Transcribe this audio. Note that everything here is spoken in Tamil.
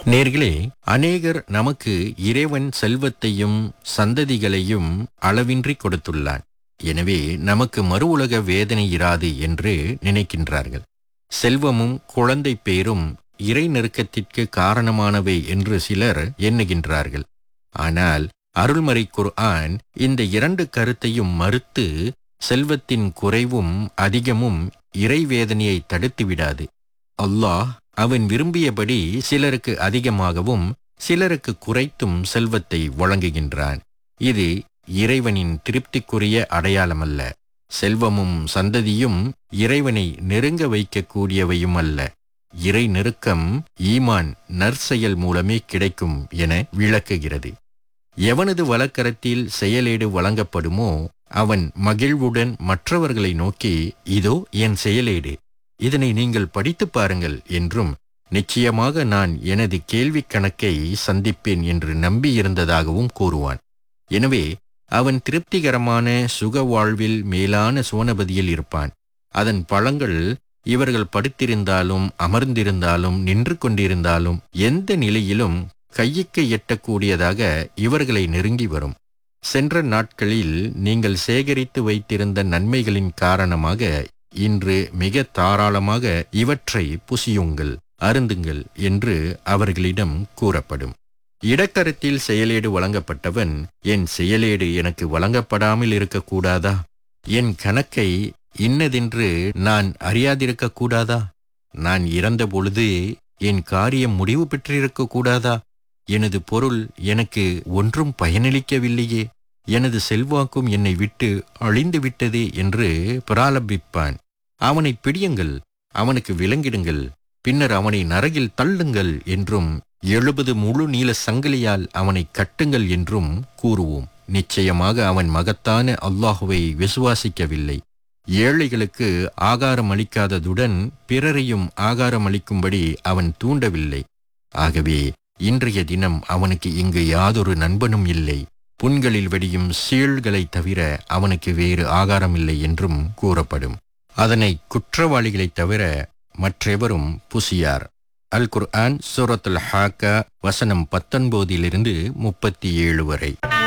நேர்களே அநேகர் நமக்கு இறைவன் செல்வத்தையும் சந்ததிகளையும் அளவின்றி கொடுத்துள்ளான் எனவே நமக்கு மறு உலக வேதனை இராது என்று நினைக்கின்றார்கள் செல்வமும் குழந்தை பேரும் இறை நெருக்கத்திற்கு காரணமானவை என்று சிலர் எண்ணுகின்றார்கள் ஆனால் அருள்மறை குர்ஆன் இந்த இரண்டு கருத்தையும் மறுத்து செல்வத்தின் குறைவும் அதிகமும் இறைவேதனையை தடுத்து விடாது அல்லாஹ் அவன் விரும்பியபடி சிலருக்கு அதிகமாகவும் சிலருக்கு குறைத்தும் செல்வத்தை வழங்குகின்றான் இது இறைவனின் திருப்திக்குரிய அடையாளமல்ல செல்வமும் சந்ததியும் இறைவனை நெருங்க வைக்கக்கூடியவையும் அல்ல இறை நெருக்கம் ஈமான் நற்செயல் மூலமே கிடைக்கும் என விளக்குகிறது எவனது வழக்கரத்தில் செயலேடு வழங்கப்படுமோ அவன் மகிழ்வுடன் மற்றவர்களை நோக்கி இதோ என் செயலேடு இதனை நீங்கள் படித்துப் பாருங்கள் என்றும் நிச்சயமாக நான் எனது கேள்விக் கணக்கை சந்திப்பேன் என்று நம்பியிருந்ததாகவும் கூறுவான் எனவே அவன் திருப்திகரமான சுக வாழ்வில் மேலான சுவனபதியில் இருப்பான் அதன் பழங்கள் இவர்கள் படுத்திருந்தாலும் அமர்ந்திருந்தாலும் நின்று கொண்டிருந்தாலும் எந்த நிலையிலும் கையுக்கு எட்டக்கூடியதாக இவர்களை நெருங்கி வரும் சென்ற நாட்களில் நீங்கள் சேகரித்து வைத்திருந்த நன்மைகளின் காரணமாக இன்று மிக தாராளமாக இவற்றை புசியுங்கள் அருந்துங்கள் என்று அவர்களிடம் கூறப்படும் இடக்கரத்தில் செயலேடு வழங்கப்பட்டவன் என் செயலேடு எனக்கு வழங்கப்படாமல் இருக்கக்கூடாதா என் கணக்கை இன்னதென்று நான் அறியாதிருக்க கூடாதா நான் இறந்த பொழுது என் காரியம் முடிவு பெற்றிருக்க கூடாதா எனது பொருள் எனக்கு ஒன்றும் பயனளிக்கவில்லையே எனது செல்வாக்கும் என்னை விட்டு அழிந்து விட்டதே என்று பிராலபிப்பான் அவனை பிடியுங்கள் அவனுக்கு விலங்கிடுங்கள் பின்னர் அவனை நரகில் தள்ளுங்கள் என்றும் எழுபது முழு நீள சங்கிலியால் அவனை கட்டுங்கள் என்றும் கூறுவோம் நிச்சயமாக அவன் மகத்தான அல்லாஹுவை விசுவாசிக்கவில்லை ஏழைகளுக்கு ஆகாரம் அளிக்காததுடன் பிறரையும் ஆகாரம் அளிக்கும்படி அவன் தூண்டவில்லை ஆகவே இன்றைய தினம் அவனுக்கு இங்கு யாதொரு நண்பனும் இல்லை புண்களில் வெடியும் சீழ்களைத் தவிர அவனுக்கு வேறு ஆகாரமில்லை என்றும் கூறப்படும் அதனை குற்றவாளிகளைத் தவிர மற்றெவரும் புசியார் அல் குர்ஆன் சூரத்துல் ஹாக்கா வசனம் பத்தொன்பதிலிருந்து முப்பத்தி ஏழு வரை